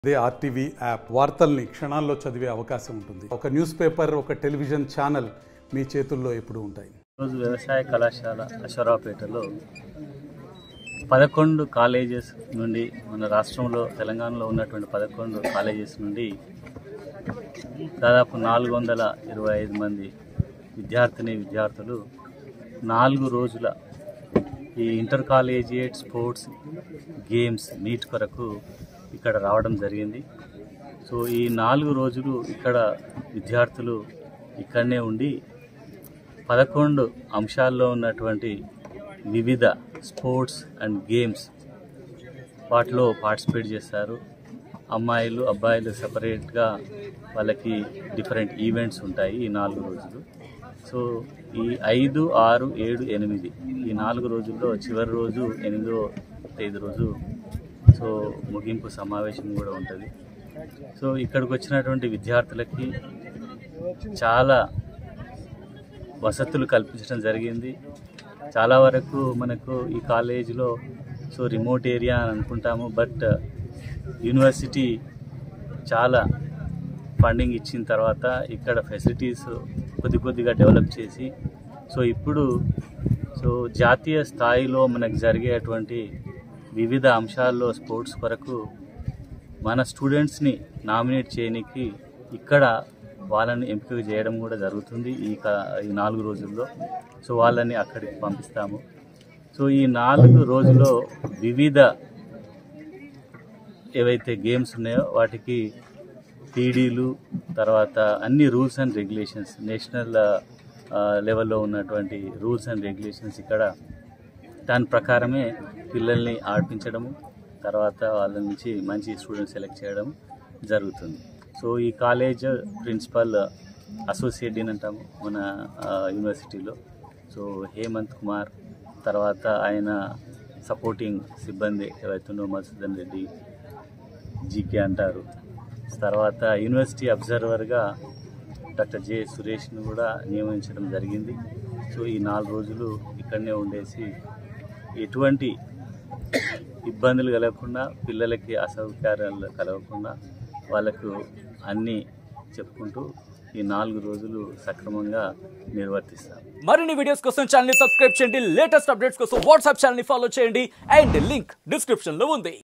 అదే RTV app వార్తల్ని క్షణాల్లో చదివే అవకాశం ఉంటుంది ఒక న్యూస్ పేపర్ ఒక టెలివిజన్ ఛానల్ మీ చేతుల్లో ఎప్పుడూ ఉంటాయి ఈరోజు వ్యవసాయ కళాశాల అశ్వరావుపేటలో పదకొండు కాలేజెస్ నుండి మన రాష్ట్రంలో తెలంగాణలో ఉన్నటువంటి పదకొండు కాలేజెస్ నుండి దాదాపు నాలుగు వందల ఇరవై ఐదు మంది విద్యార్థిని విద్యార్థులు నాలుగు రోజుల ఈ intercollegiate sports games meet కొరకు ఇక్కడ రావడం జరిగింది సో ఈ నాలుగు రోజులు ఇక్కడ విద్యార్థులు ఇక్కడనే ఉండి పదకొండు అంశాల్లో ఉన్నటువంటి వివిధ స్పోర్ట్స్ అండ్ గేమ్స్ వాటిలో పార్టిసిపేట్ చేస్తారు అమ్మాయిలు అబ్బాయిలు సపరేట్గా వాళ్ళకి డిఫరెంట్ ఈవెంట్స్ ఉంటాయి ఈ నాలుగు రోజులు సో ఈ ఐదు ఆరు ఏడు ఎనిమిది ఈ నాలుగు రోజుల్లో చివరి రోజు ఎనిమిదో తేదీ రోజు సో ముగింపు సమావేశం కూడా ఉంటుంది సో ఇక్కడికి వచ్చినటువంటి విద్యార్థులకి చాలా వసతులు కల్పించడం జరిగింది చాలా వరకు మనకు ఈ కాలేజీలో సో రిమోట్ ఏరియా అని అనుకుంటాము బట్ యూనివర్సిటీ చాలా ఫండింగ్ ఇచ్చిన తర్వాత ఇక్కడ ఫెసిలిటీస్ కొద్ది కొద్దిగా డెవలప్ చేసి సో ఇప్పుడు సో జాతీయ స్థాయిలో మనకు జరిగేటువంటి వివిధ అంశాల్లో స్పోర్ట్స్ కొరకు మన స్టూడెంట్స్ని నామినేట్ చేయడానికి ఇక్కడ వాళ్ళని ఎంపిక చేయడం కూడా జరుగుతుంది ఈ క- ఈ నాలుగు రోజుల్లో సో వాళ్ళని అక్కడికి పంపిస్తాము సో ఈ నాలుగు రోజుల్లో వివిధ ఏవైతే గేమ్స్ ఉన్నాయో వాటికి పీడీలు తర్వాత అన్ని రూల్స్ అండ్ రెగ్యులేషన్స్ నేషనల్ లెవెల్లో ఉన్నటువంటి రూల్స్ అండ్ రెగ్యులేషన్స్ ఇక్కడ దాని ప్రకారమే పిల్లల్ని ఆడిపించడము తర్వాత వాళ్ళ నుంచి మంచి స్టూడెంట్స్ సెలెక్ట్ చేయడం జరుగుతుంది సో ఈ కాలేజ్ ప్రిన్సిపల్ అసోసియేట్ డీన్ అంటాము మన ఆ, యూనివర్సిటీలో సో హేమంత్ కుమార్ తర్వాత ఆయన సపోర్టింగ్ సిబ్బంది ఎవరైతుండో మధుసూదన్ రెడ్డి జీకే అంటారు తర్వాత యూనివర్సిటీ అబ్జర్వర్గా డాక్టర్ జె సురేష్ను కూడా నియమించడం జరిగింది సో ఈ నాలుగు రోజులు ఇక్కడనే ఉండేసి ఎటువంటి ఇబ్బందులు కలగకుండా పిల్లలకి అసౌకర్యాలు కలగకుండా వాళ్ళకు అన్నీ చెప్పుకుంటూ ఈ నాలుగు రోజులు సక్రమంగా నిర్వర్తిస్తాం మరిన్ని వీడియోస్ కోసం ఛానల్ ని సబ్స్క్రైబ్ చేయండి లేటెస్ట్ అప్డేట్స్ కోసం వాట్సాప్ ఛానల్ ని ఫాలో చేయండి అండ్ లింక్ డిస్క్రిప్షన్ లో ఉంది